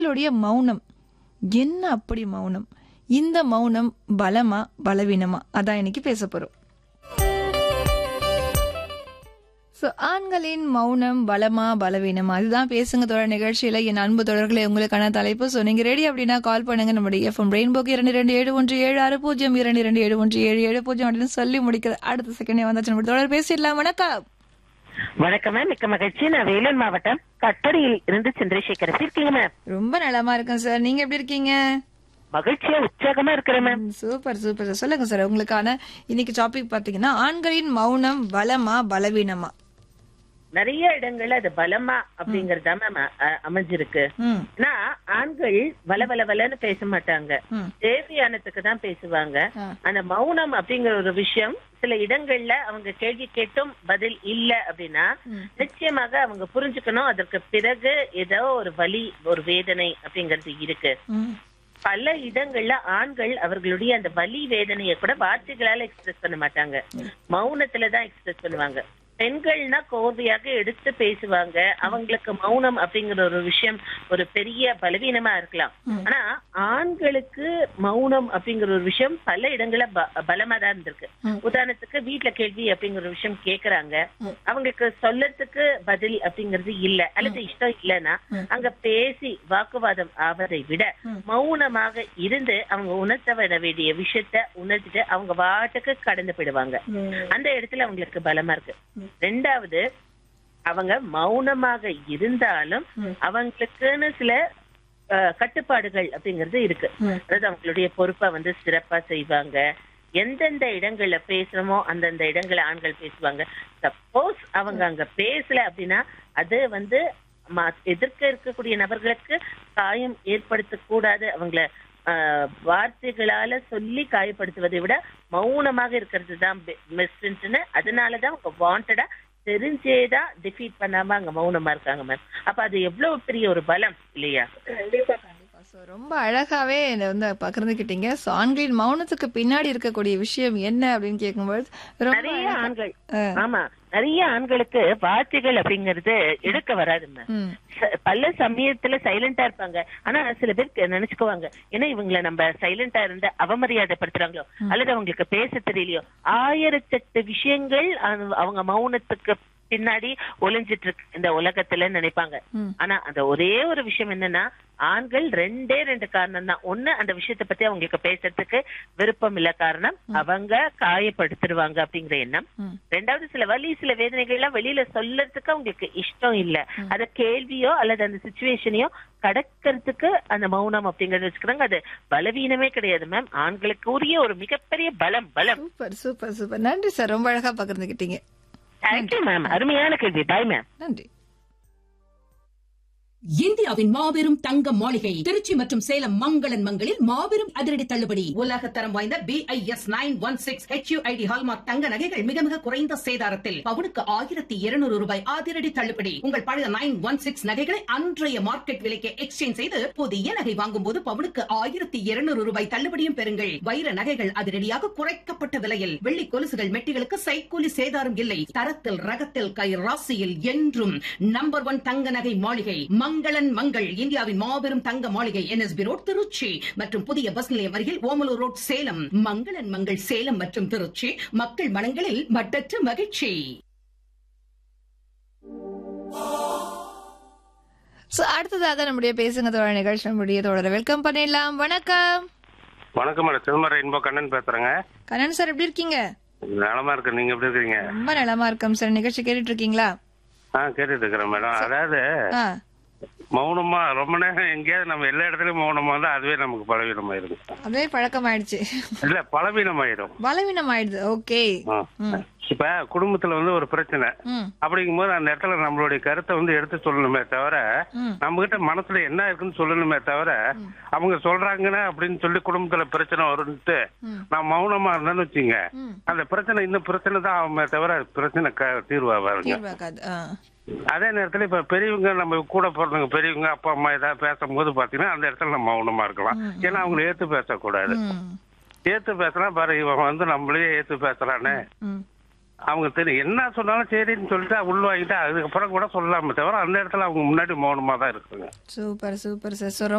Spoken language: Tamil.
உங்களுடைய மௌனம் என்ன அப்படி மௌனம் இந்த மௌனம் பலமா பலவீனமா அதான் இன்னைக்கு பேச போறோம் ஸோ ஆண்களின் மௌனம் பலமா பலவீனமா அதுதான் பேசுங்க தொடர் நிகழ்ச்சியில என் அன்பு தொடர்களே உங்களுக்கான தலைப்பு ஸோ நீங்க ரெடி அப்படின்னா கால் பண்ணுங்க நம்முடைய எஃப்எம் ரெயின்போக்கு இரண்டு இரண்டு ஏழு ஒன்று ஏழு ஆறு பூஜ்ஜியம் இரண்டு இரண்டு ஏழு ஒன்று ஏழு ஏழு பூஜ்ஜியம் அப்படின்னு சொல்லி முடிக்கிற அடுத்த செகண்டே வந்தாச்சு நம்ம தொடர் பேசிடலாம் வணக்கம் வணக்கம் மேம் மிக்க மகிழ்ச்சி நான் வேலூர் மாவட்டம் கட்டடியில் இருந்து சந்திரசேகர் எப்படி இருக்கீங்க மேம் ரொம்ப நலமா இருக்கேன் சார் நீங்க எப்படி இருக்கீங்க மகிழ்ச்சியா உற்சாகமா இருக்கிறேன் மேம் ம், சூப்பர் சூப்பர் சார் சொல்லுங்க சார் உங்களுக்கான இன்னைக்கு டாபிக் பாத்தீங்கன்னா ஆண்களின் மௌனம் பலமா பலவீனமா நிறைய இடங்கள்ல அது பலமா அப்படிங்கறதா மேம் அ- அமைஞ்சிருக்கு ம் ஆனா ஆண்கள் வல வல வலன்னு பேச மாட்டாங்க ம் தேவையானதுக்கு தான் பேசுவாங்க ஆ. அந்த மௌனம் அப்படிங்கிற ஒரு விஷயம் சில இடங்கள்ல அவங்க கேள்வி கேட்டும் பதில் இல்ல அப்படின்னா ம். நிச்சயமாக அவங்க புரிஞ்சுக்கணும் அதற்கு பிறகு ஏதோ ஒரு வலி ஒரு வேதனை அப்படிங்கிறது இருக்கு ம் பல இடங்கள்ல ஆண்கள் அவர்களுடைய அந்த வலி வேதனையை கூட வார்த்தைகளால எக்ஸ்பிரஸ் பண்ண மாட்டாங்க மௌனத்துல தான் எக்ஸ்பிரஸ் பண்ணுவாங்க பெண்கள்னா கோர்வையாக எடுத்து பேசுவாங்க அவங்களுக்கு மௌனம் அப்படிங்கிற ஒரு விஷயம் ஒரு பெரிய பலவீனமா இருக்கலாம் ம். ஆனா ஆண்களுக்கு மௌனம் அப்படிங்கிற ஒரு விஷயம் பல இடங்கள்ல ப- பலமா தான் இருந்திருக்கு ம். உதாரணத்துக்கு வீட்ல கேள்வி அப்படிங்கிற ஒரு விஷயம் கேக்குறாங்க ம். அவங்களுக்கு சொல்லறதுக்கு பதில் அப்படிங்கிறது இல்ல அல்லது இஷ்டம் இல்லைன்னா ம். அங்க பேசி வாக்குவாதம் ஆவதை விட ம். மௌனமாக இருந்து அவங்க உணர்த்த விட வேண்டிய விஷயத்த உணர்த்திட்டு அவங்க வாட்டுக்கு கடந்து போயிடுவாங்க அந்த இடத்துல அவங்களுக்கு பலமா இருக்கு ரெண்டாவது அவங்க மௌனமாக இருந்தாலும் ம். அவங்களுக்குன்னு சில அஹ், கட்டுப்பாடுகள் அப்படிங்கிறது இருக்கு ம். அதாவது அவங்களுடைய பொறுப்பை வந்து சிறப்பா செய்வாங்க எந்தெந்த இடங்கள்ல பேசுறோமோ அந்தந்த இடங்கள்ல ஆண்கள் பேசுவாங்க சப்போஸ் அவங்க அங்க பேசல அப்படின்னா அது வந்து ம- எதிர்க்க இருக்கக்கூடிய நபர்களுக்கு காயம் ஏற்படுத்த கூடாது அவங்கள ஆஹ், வார்த்தைகளால சொல்லி காயப்படுத்துவதை விட மௌனமாக இருக்கிறது தான் பெஸ்ட்னு அதனாலதான் அவங்க வாண்டடா தெரிஞ்சேதான் டிஃபீட் பண்ணாம அங்க மௌனமா இருக்காங்க மேம் அப்ப அது எவ்வளவு பெரிய ஒரு பலம் இல்லையா கண்டிப்பா ஸோ ரொம்ப அழகாவே இதை வந்து பகிர்ந்துக்கிட்டீங்க ஸோ ஆண்களின் மௌனத்துக்கு பின்னாடி இருக்கக்கூடிய விஷயம் என்ன அப்படின்னு கேட்கும்போது ரொம்ப நிறைய அழகா- ஆண்கள் ஆ. ஆமா நிறைய ஆண்களுக்கு வார்த்தைகள் அப்படிங்கறது எடுக்க வராது மேம் ம் ச- பல சமயத்துல சைலண்டா இருப்பாங்க ஆனா சில பேர் நினைச்சுக்குவாங்க ஏன்னா இவங்கள நம்ம சைலண்டா இருந்து அவமரியாதைப்படுத்துறாங்களோ அல்லது அவங்களுக்கு பேச தெரியலையோ ஆயிரத்தெட்டு விஷயங்கள் அவங்க- அவங்க மௌனத்துக்கு பின்னாடி ஒளிஞ்சிட்டு இருக்கு இந்த உலகத்துல நினைப்பாங்க ம். ஆனா அந்த ஒரே ஒரு விஷயம் என்னன்னா ஆண்கள் ரெண்டே ரெண்டு காரணம் தான் ஒண்ணு அந்த விஷயத்தை பத்தி அவங்களுக்கு பேசுறதுக்கு விருப்பம் இல்ல காரணம் அவங்க காயப்படுத்திடுவாங்க அப்படிங்கிற எண்ணம் ம். ரெண்டாவது சில வலி சில வேதனைகள் எல்லாம் வெளியில சொல்லறதுக்கு அவங்களுக்கு இஷ்டம் இல்ல அத கேள்வியோ அல்லது அந்த சுச்சுவேஷனையோ கடக்கிறதுக்கு அந்த மௌனம் அப்படிங்கறது வச்சுக்கிறாங்க அது பலவீனமே கிடையாது மேம் ஆண்களுக்கு உரிய ஒரு மிகப்பெரிய பலம் பலம் சூப்பர் சூப்பர் சூப்பர் நன்றி சார் ரொம்ப அழகா பகிர்ந்துக்கிட்டீங்க தேங்க்யூ மேம் அருமையான கேள்வி பாய் மேம் நன்றி இந்தியாவின் மாபெரும் தங்க மாளிகை திருச்சி மற்றும் சேலம் மங்களன் மங்களில் மாபெரும் அதிரடி தள்ளுபடி உலக தரம் வாய்ந்த B I S nine one six HUID hallmark தங்க நகைகள் மிக மிக குறைந்த சேதாரத்தில் பவுனுக்கு ஆயிரத்தி இருநூறு ரூபாய் அதிரடி தள்ளுபடி உங்கள் பழைய நைன் ஒன் சிக்ஸ் நகைகளை அன்றைய மார்க்கெட் விலைக்கு எக்ஸ்சேஞ்ச் செய்து புதிய நகை வாங்கும் போது பவுனுக்கு ஆயிரத்தி இருநூறு ரூபாய் தள்ளுபடியும் பெறுங்கள் வைர நகைகள் அதிரடியாக குறைக்கப்பட்ட விலையில் வெள்ளி கொலுசுகள் மெட்டிகளுக்கு சைக்கூலி சேதாரம் இல்லை தரத்தில் ரகத்தில் கை ராசியில் என்றும் நம்பர் ஒன் தங்க நகை மாளிகை மங்களன் மங்கள் இந்தியாவின் மாபெரும் தங்க மாளிகை என்எஸ்பி ரோட் திருச்சி மற்றும் புதிய பஸ் நிலையம் அருகில் ஓமலூர் ரோட் சேலம் மங்களன் மங்கள் சேலம் மற்றும் திருச்சி மக்கள் மனங்களில் மட்டற்ற மகிழ்ச்சி ஸோ அடுத்ததாக நம்முடைய பேசுங்க தோழர் நிகழ்ச்சி நம்முடைய தொடர வெல்கம் பண்ணிடலாம் வணக்கம் வணக்கம் மேடம் சிதம்பரம் இன்போ கண்ணன் பேசுறேங்க கண்ணன் சார் எப்படி இருக்கீங்க நலமா இருக்கு நீங்க எப்படி இருக்கீங்க ரொம்ப நலமா இருக்கோம் சார் நிகழ்ச்சி கேட்டுட்டு இருக்கீங்களா ஆ கேட்டுட்டு இருக்கிறேன் மேடம் அதாவது ஆ மௌனமா ரொம்ப நேரம் எங்கேயாவது நம்ம எல்லா இடத்துலயும் மௌனமா இருந்தா அதுவே நமக்கு பலவீனமாயிரும் அதே பழக்கமாயிடுச்சு இல்ல பலவீனமாயிரும் பலவீனம் ஆயிடுது ஓகே ஆ. இப்ப குடும்பத்துல வந்து ஒரு பிரச்சனை ம் அப்படிங்கும்போது அந்த இடத்துல நம்மளுடைய கருத்தை வந்து எடுத்து சொல்லணுமே தவிர ம். நம்ம கிட்ட மனசுல என்ன இருக்குன்னு சொல்லணுமே தவிர அவங்க சொல்றாங்கன்னு அப்படின்னு சொல்லி குடும்பத்துல பிரச்சனை வரும்ட்டு ம். நான் மௌனமா இருந்தேன்னு வச்சுங்க ம். அந்த பிரச்சனை இந்த பிரச்சனை தான் ஆகுமே தவிர பிரச்சனை க- தீர்வாகாதுங்க தீர்வாக்காது ஆ அதே நேரத்துல இப்ப பெரியவங்க நம்ம கூட பிறந்தவங்க பெரியவங்க அப்பா அம்மா ஏதாவது பேசும்போது பாத்தீங்கன்னா அந்த இடத்துல நம்ம மௌனமா இருக்கலாம் ஏன்னா அவங்களை ஏத்து பேசக்கூடாது ம் ஏத்து பேசினா பாரு இவன் வந்து நம்மளே ஏத்து பேசுறானே ம் அவங்க தெரியும் என்ன சொன்னாலும் சரின்னு சொல்லிட்டு உள்வாங்கிட்டு அதுக்கப்புறம் கூட சொல்லலாமே தவிர அந்த இடத்துல அவங்க முன்னாடி மௌனமா தான் இருக்குங்க சூப்பர் சூப்பர் சார் ஸோ